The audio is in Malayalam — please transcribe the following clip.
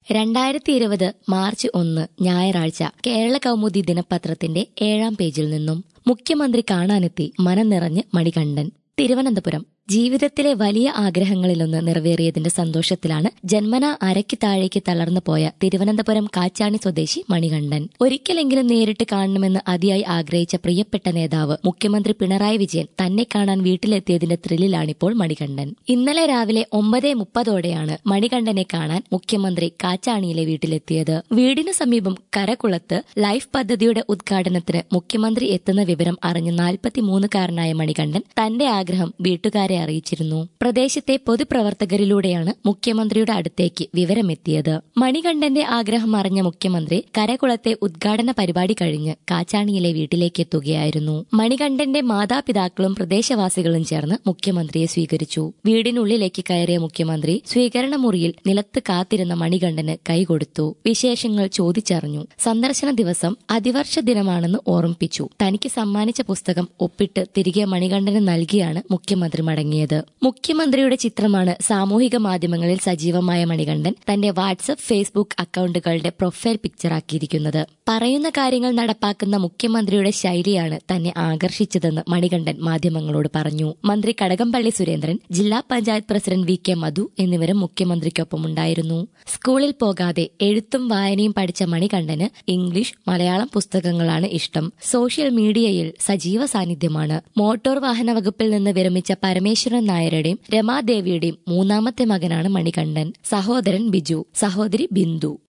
രണ്ടായിരത്തി ഇരുപത് മാർച്ച് ഒന്ന് ഞായറാഴ്ച കേരള കൗമുദി ദിനപത്രത്തിന്റെ ഏഴാം പേജിൽ നിന്നും മുഖ്യമന്ത്രി കാണാനെത്തി മനം നിറഞ്ഞ് മണികണ്ഠൻ തിരുവനന്തപുരം ജീവിതത്തിലെ വലിയ ആഗ്രഹങ്ങളിലൊന്ന് നിറവേറിയതിന്റെ സന്തോഷത്തിലാണ് ജന്മന അരയ്ക്ക് താഴേക്ക് തളർന്നു പോയ തിരുവനന്തപുരം കാച്ചാണി സ്വദേശി മണികണ്ഠൻ ഒരിക്കലെങ്കിലും നേരിട്ട് കാണണമെന്ന് അതിയായി ആഗ്രഹിച്ച പ്രിയപ്പെട്ട നേതാവ് മുഖ്യമന്ത്രി പിണറായി വിജയൻ തന്നെ കാണാൻ വീട്ടിലെത്തിയതിന്റെ ത്രില്ലിലാണിപ്പോൾ മണികണ്ഠൻ ഇന്നലെ രാവിലെ ഒമ്പതേ മുപ്പതോടെയാണ് മണികണ്ഠനെ കാണാൻ മുഖ്യമന്ത്രി കാച്ചാണിയിലെ വീട്ടിലെത്തിയത് വീടിനു സമീപം കരകുളത്ത് ലൈഫ് പദ്ധതിയുടെ ഉദ്ഘാടനത്തിന് മുഖ്യമന്ത്രി എത്തുന്ന വിവരം അറിഞ്ഞ നാൽപ്പത്തിമൂന്നുകാരനായ മണികണ്ഠൻ തന്റെ ആഗ്രഹം വീട്ടുകാരെ അറിയിച്ചിരുന്നു പ്രദേശത്തെ പൊതുപ്രവർത്തകരിലൂടെയാണ് മുഖ്യമന്ത്രിയുടെ അടുത്തേക്ക് വിവരമെത്തിയത് മണികണ്ഠന്റെ ആഗ്രഹം അറിഞ്ഞ മുഖ്യമന്ത്രി കരകുളത്തെ ഉദ്ഘാടന പരിപാടി കഴിഞ്ഞ് കാച്ചാണിയിലെ വീട്ടിലേക്ക് എത്തുകയായിരുന്നു മണികണ്ഠന്റെ മാതാപിതാക്കളും പ്രദേശവാസികളും ചേർന്ന് മുഖ്യമന്ത്രിയെ സ്വീകരിച്ചു വീടിനുള്ളിലേക്ക് കയറിയ മുഖ്യമന്ത്രി സ്വീകരണ മുറിയിൽ നിലത്ത് കാത്തിരുന്ന മണികണ്ഠന് കൈകൊടുത്തു വിശേഷങ്ങൾ ചോദിച്ചറിഞ്ഞു സന്ദർശന ദിവസം അതിവർഷ ദിനമാണെന്ന് ഓർമ്മിപ്പിച്ചു തനിക്ക് സമ്മാനിച്ച പുസ്തകം ഒപ്പിട്ട് തിരികെ മണികണ്ഠന് നൽകിയാണ് മുഖ്യമന്ത്രി മടങ്ങിയത് മുഖ്യമന്ത്രിയുടെ ചിത്രമാണ് സാമൂഹിക മാധ്യമങ്ങളിൽ സജീവമായ മണികണ്ഠൻ തന്റെ വാട്സപ്പ് ഫേസ്ബുക്ക് അക്കൗണ്ടുകളുടെ പ്രൊഫൈൽ പിക്ചറാക്കിയിരിക്കുന്നത് പറയുന്ന കാര്യങ്ങൾ നടപ്പാക്കുന്ന മുഖ്യമന്ത്രിയുടെ ശൈലിയാണ് തന്നെ ആകർഷിച്ചതെന്ന് മണികണ്ഠൻ മാധ്യമങ്ങളോട് പറഞ്ഞു മന്ത്രി കടകംപള്ളി സുരേന്ദ്രൻ ജില്ലാ panchayat president V K Madhu എന്നിവരും മുഖ്യമന്ത്രിക്കൊപ്പമുണ്ടായിരുന്നു സ്കൂളിൽ പോകാതെ എഴുത്തും വായനയും പഠിച്ച മണികണ്ഠന് ഇംഗ്ലീഷ് മലയാളം പുസ്തകങ്ങളാണ് ഇഷ്ടം സോഷ്യൽ മീഡിയയിൽ സജീവ സാന്നിധ്യമാണ് മോട്ടോർ വാഹന വകുപ്പിൽ നിന്ന് വിരമിച്ച പരമേശ്വരൻ നായരുടെയും രമാദേവിയുടെയും മൂന്നാമത്തെ മകനാണ് മണികണ്ഠൻ സഹോദരൻ ബിജു സഹോദരി ബിന്ദു